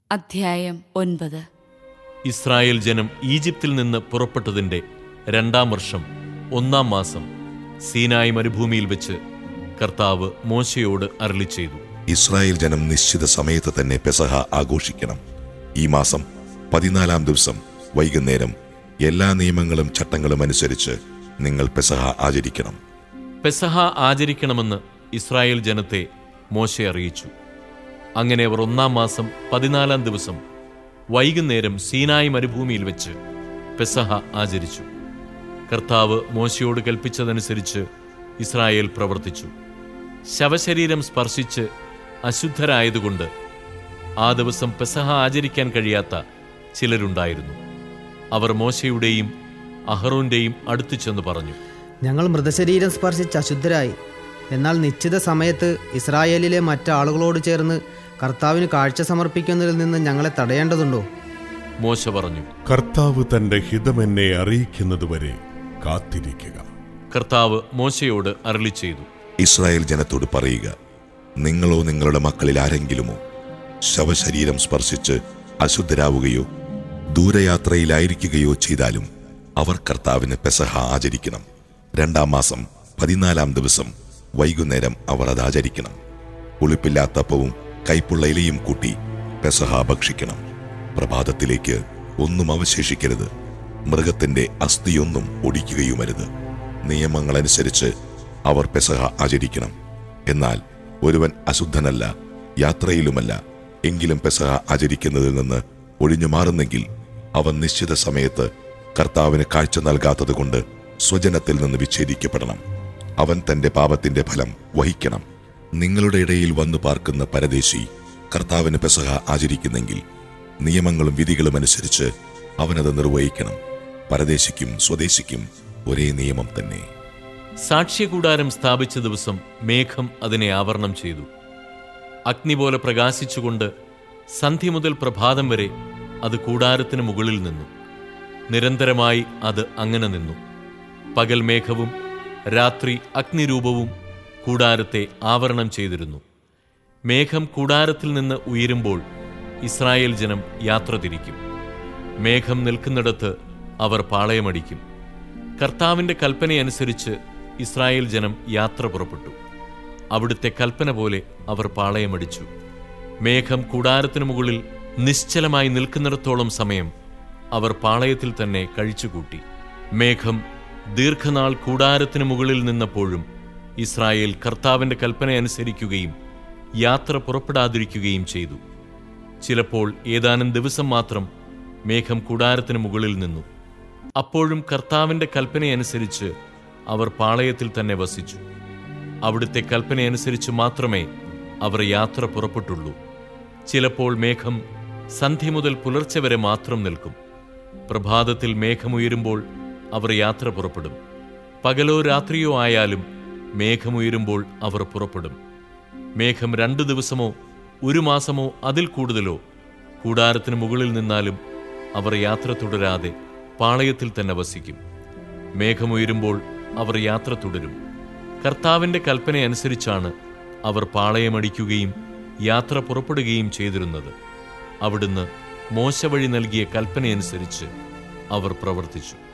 അധ്യായം ഒൻപത് ഇസ്രായേൽ ജനം ഈജിപ്തിൽ നിന്ന് പുറപ്പെട്ടതിന്റെ രണ്ടാം വർഷം ഒന്നാം മാസം സീനായി മരുഭൂമിയിൽ വെച്ച് കർത്താവ് മോശയോട് അരളി ചെയ്തു ഇസ്രായേൽ ജനം നിശ്ചിത സമയത്ത് തന്നെ പെസഹ ആഘോഷിക്കണം ഈ മാസം പതിനാലാം ദിവസം വൈകുന്നേരം എല്ലാ നിയമങ്ങളും ചട്ടങ്ങളും അനുസരിച്ച് നിങ്ങൾ പെസഹ ആചരിക്കണം പെസഹ ആചരിക്കണമെന്ന് ഇസ്രായേൽ ജനത്തെ മോശെ അറിയിച്ചു അങ്ങനെ അവർ ഒന്നാം മാസം പതിനാലാം ദിവസം വൈകുന്നേരം സീനായി മരുഭൂമിയിൽ വെച്ച് പെസഹ ആചരിച്ചു കർത്താവ് മോശയോട് കൽപ്പിച്ചതനുസരിച്ച് ഇസ്രായേൽ പ്രവർത്തിച്ചു ശവശരീരം സ്പർശിച്ച് അശുദ്ധരായതുകൊണ്ട് ആ ദിവസം പെസഹ ആചരിക്കാൻ കഴിയാത്ത ചിലരുണ്ടായിരുന്നു അവർ മോശയുടെയും അഹറോന്റെയും അടുത്തു ചെന്ന് പറഞ്ഞു ഞങ്ങൾ മൃതശരീരം സ്പർശിച്ച് അശുദ്ധരായി എന്നാൽ നിശ്ചിത സമയത്ത് ഇസ്രായേലിലെ മറ്റാളുകളോട് ചേർന്ന് കർത്താവിന് കാഴ്ച സമർപ്പിക്കുന്നതിൽ നിന്ന് ഞങ്ങളെ തടയേണ്ടതുണ്ടോ മോശ പറഞ്ഞു കർത്താവ് തന്റെ ഹിതമെന്നെ അറിയിക്കുന്നതുവരെ കാത്തിരിക്കുക കർത്താവ് മോശയോട് അരളി ചെയ്തു ഇസ്രായേൽ ജനത്തോട് പറയുക നിങ്ങളോ നിങ്ങളുടെ മക്കളിൽ ആരെങ്കിലുമോ ശവശരീരം സ്പർശിച്ച് അശുദ്ധരാവുകയോ ദൂരയാത്രയിലായിരിക്കുകയോ ചെയ്താലും അവർ കർത്താവിന് പെസഹ ആചരിക്കണം രണ്ടാം മാസം പതിനാലാം ദിവസം വൈകുന്നേരം അവർ അത് ആചരിക്കണം പുളിപ്പില്ലാത്തപ്പവും കൈപ്പുള്ള ഇലയും കൂട്ടി പെസഹ ഭക്ഷിക്കണം പ്രഭാതത്തിലേക്ക് ഒന്നും അവശേഷിക്കരുത് മൃഗത്തിന്റെ അസ്ഥിയൊന്നും ഒടിക്കുകയുമരുത് നിയമങ്ങളനുസരിച്ച് അവർ പെസഹ ആചരിക്കണം എന്നാൽ ഒരുവൻ അശുദ്ധനല്ല യാത്രയിലുമല്ല എങ്കിലും പെസഹ ആചരിക്കുന്നതിൽ നിന്ന് ഒഴിഞ്ഞു മാറുന്നെങ്കിൽ അവൻ നിശ്ചിത സമയത്ത് കർത്താവിന് കാഴ്ച നൽകാത്തതുകൊണ്ട് സ്വജനത്തിൽ നിന്ന് വിച്ഛേദിക്കപ്പെടണം അവൻ തന്റെ പാപത്തിന്റെ ഫലം വഹിക്കണം നിങ്ങളുടെ ഇടയിൽ വന്നു പാർക്കുന്ന പരദേശി കർത്താവിന് പെസഹ ആചരിക്കുന്നെങ്കിൽ നിയമങ്ങളും വിധികളും അനുസരിച്ച് അവനത് നിർവഹിക്കണം പരദേശിക്കും സ്വദേശിക്കും ഒരേ നിയമം തന്നെ സാക്ഷ്യകൂടാരം സ്ഥാപിച്ച ദിവസം മേഘം അതിനെ ആവരണം ചെയ്തു അഗ്നി പോലെ പ്രകാശിച്ചുകൊണ്ട് സന്ധ്യ മുതൽ പ്രഭാതം വരെ അത് കൂടാരത്തിന് മുകളിൽ നിന്നു നിരന്തരമായി അത് അങ്ങനെ നിന്നു പകൽ മേഘവും രാത്രി അഗ്നിരൂപവും കൂടാരത്തെ ആവരണം ചെയ്തിരുന്നു മേഘം കൂടാരത്തിൽ നിന്ന് ഉയരുമ്പോൾ ഇസ്രായേൽ ജനം യാത്ര തിരിക്കും മേഘം നിൽക്കുന്നിടത്ത് അവർ പാളയമടിക്കും കർത്താവിന്റെ കൽപ്പനയനുസരിച്ച് ഇസ്രായേൽ ജനം യാത്ര പുറപ്പെട്ടു അവിടുത്തെ കൽപ്പന പോലെ അവർ പാളയമടിച്ചു മേഘം കൂടാരത്തിനു മുകളിൽ നിശ്ചലമായി നിൽക്കുന്നിടത്തോളം സമയം അവർ പാളയത്തിൽ തന്നെ കഴിച്ചുകൂട്ടി മേഘം ദീർഘനാൾ കൂടാരത്തിനു മുകളിൽ നിന്നപ്പോഴും ഇസ്രായേൽ കർത്താവിന്റെ കൽപ്പന അനുസരിക്കുകയും യാത്ര പുറപ്പെടാതിരിക്കുകയും ചെയ്തു ചിലപ്പോൾ ഏതാനും ദിവസം മാത്രം മേഘം കൂടാരത്തിന് മുകളിൽ നിന്നു അപ്പോഴും കർത്താവിന്റെ കൽപ്പനയനുസരിച്ച് അവർ പാളയത്തിൽ തന്നെ വസിച്ചു അവിടുത്തെ കൽപ്പനയനുസരിച്ച് മാത്രമേ അവർ യാത്ര പുറപ്പെട്ടുള്ളൂ ചിലപ്പോൾ മേഘം സന്ധ്യ മുതൽ പുലർച്ചെ വരെ മാത്രം നിൽക്കും പ്രഭാതത്തിൽ മേഘമുയരുമ്പോൾ അവർ യാത്ര പുറപ്പെടും പകലോ രാത്രിയോ ആയാലും മേഘമുയരുമ്പോൾ അവർ പുറപ്പെടും മേഘം രണ്ടു ദിവസമോ ഒരു മാസമോ അതിൽ കൂടുതലോ കൂടാരത്തിന് മുകളിൽ നിന്നാലും അവർ യാത്ര തുടരാതെ പാളയത്തിൽ തന്നെ വസിക്കും മേഘമുയരുമ്പോൾ അവർ യാത്ര തുടരും കർത്താവിന്റെ കൽപ്പനയനുസരിച്ചാണ് അവർ പാളയമടിക്കുകയും യാത്ര പുറപ്പെടുകയും ചെയ്തിരുന്നത് അവിടുന്ന് മോശ വഴി നൽകിയ കൽപ്പനയനുസരിച്ച് അവർ പ്രവർത്തിച്ചു